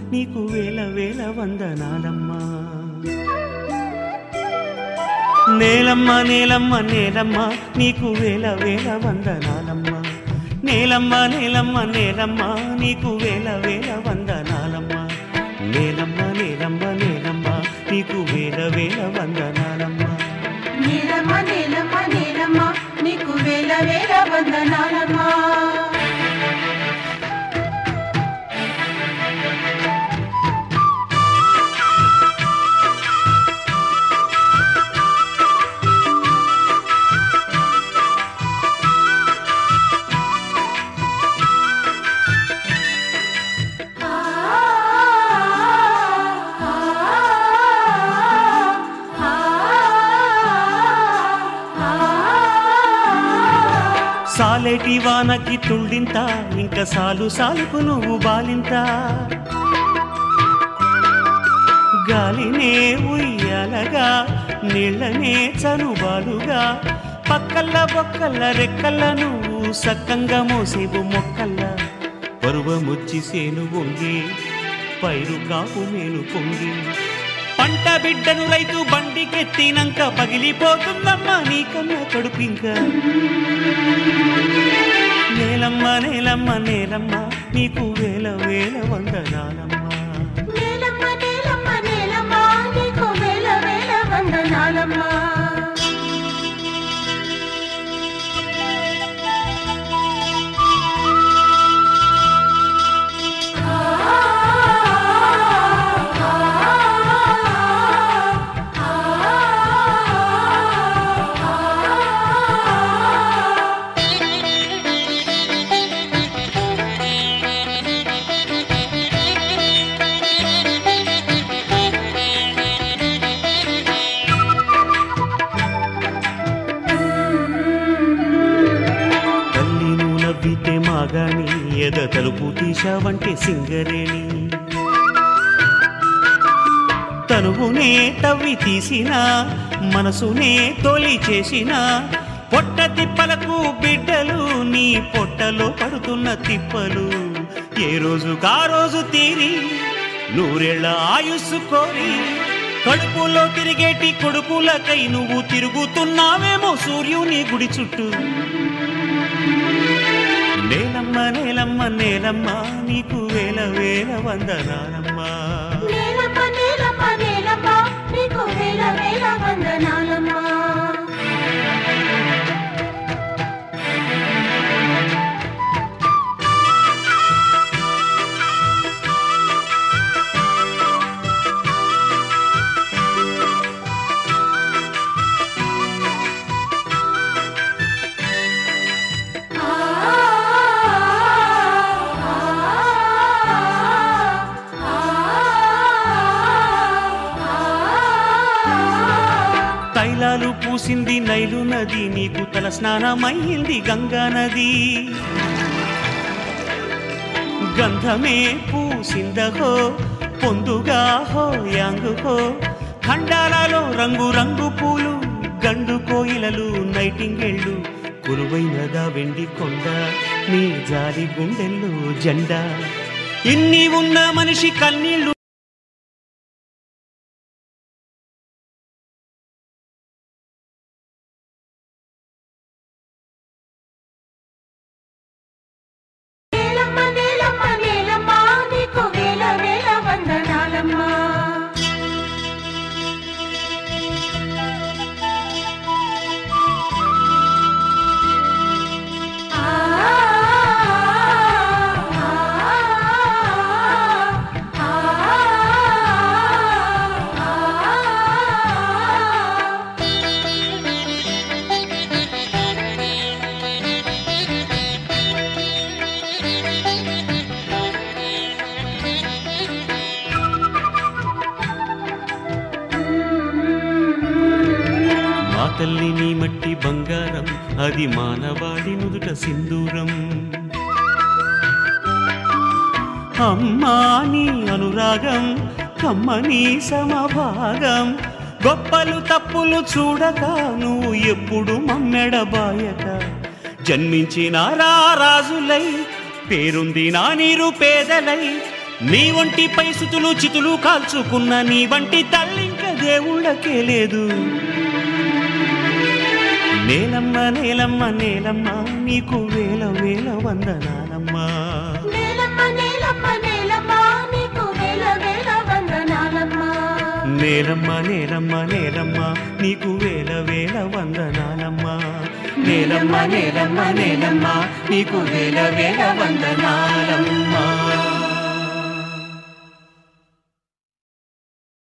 నీకు వేల వేల వందనాలమ్మా నేలమ్మ నేలమ్మ నేలమ్మ నీకు వేల వేల వందనాలమ్మా నేలమ్మ నేలమ్మ నేలమ్మ నీకు వేల వేల వందనాలమ్మా నేలమ్మ నేలమ్మ నేలమ్మ నీకు వేల వేల వందనాలమ్మా నీలమ్మ నీలమ్మ నీలమ్మ నీకు వేల వేల వందనాలమ్మా సాలేటి వానకి తుళ్ళింత ఇంకా సాలు సాలుకు నువ్వు బాలింత గాలినే ఉయ్యాలగా నీళ్ళనే చనుబాలుగా పక్కల్ల బొక్కల్ల రెక్కల్ల నువ్వు సక్కంగా మోసేవు మొక్కల్ల పరువముచ్చి సేను వంగి పైరు కాపు మేలు పొంగి పంట బిడ్డను రైతు బండికెత్తినంక పగిలిపోతుందమ్మా నీకన్నా కడుపింక నేలమ్మ నేలమ్మ నేలమ్మ నీకు వేల వేల వందనాలమ్మా నీలమ్మ నీలమ్మ నీలమ్మ నీకు వేల వేల వందనాలమ్మా తల్లి నువ్వు నవ్వితే మాగాని ఎద తలుపు తీశావంటే సింగరేణి తనువునే తవ్వి తీసిన మనసునే తోలి చేసిన పొట్ట తిప్పలకు బిడ్డలు నీ పొట్టలో పడుతున్న తిప్పలు ఏ రోజు కా రోజు తీరి నూరేళ్ల ఆయుస్సు కోరి కడుపులో తిరిగేటి కొడుకులకై నువ్వు తిరుగుతున్నావేమో సూర్యుని గుడి చుట్టూ నేలమ్మ నేలమ్మ నేలమ్మ నీకు వేల వేల వందనాలమ్మా నీలమ్మ నీలమ్మ నీలమ్మ నీకు వేల వేల వందనాలమ్మా తైలాలు పూసింది నైలు నది నీకు తల స్నానమయ్యింది గంగా నది గంధమే పూసిందహో పొందుగా హో యాంగుహో ఖండాలలో రంగు రంగు పూలు గండు కోయిలలు నైటింగెళ్ళు కురువైనదా వెండి కొండ నీ జారి గుండెల్లో జెండా ఇన్ని ఉన్న మనిషి కన్నీళ్ళు నీలమ్మ నీలమ్మ నీలమ్మ నీకు వేల వేల వందనాలమ్మా మా తల్లి నీ మట్టి బంగారం అది మానవాడి నుదుట సింధూరం అమ్మా నీ అనురాగం కమ్మని సమభాగం గొప్పలు తప్పులు చూడక నువ్వు ఎప్పుడు మమ్మెడబాయక జన్మించిన రా రాజులై పేరుంది నా నీరు పేదలై నీ వంటి పైసుతులు చితులు కాల్చుకున్న నీ వంటి తల్లింక దేవుళ్ళకే లేదు నేలమ్మ నేలమ్మ నేలమ్మ నీకు వేల వేల వందనాలమ్మా నేలమ్మ నేలమ్మ నేలమ్మ నీకు వేల వేల వందనాలమ్మా నేలమ్మ నేలమ్మ నేలమ్మ నీకు వేల వేల వందనాలమ్మా నేలమ్మ నేలమ్మ నేలమ్మ నీకు వేల వేల వందనాలమ్మా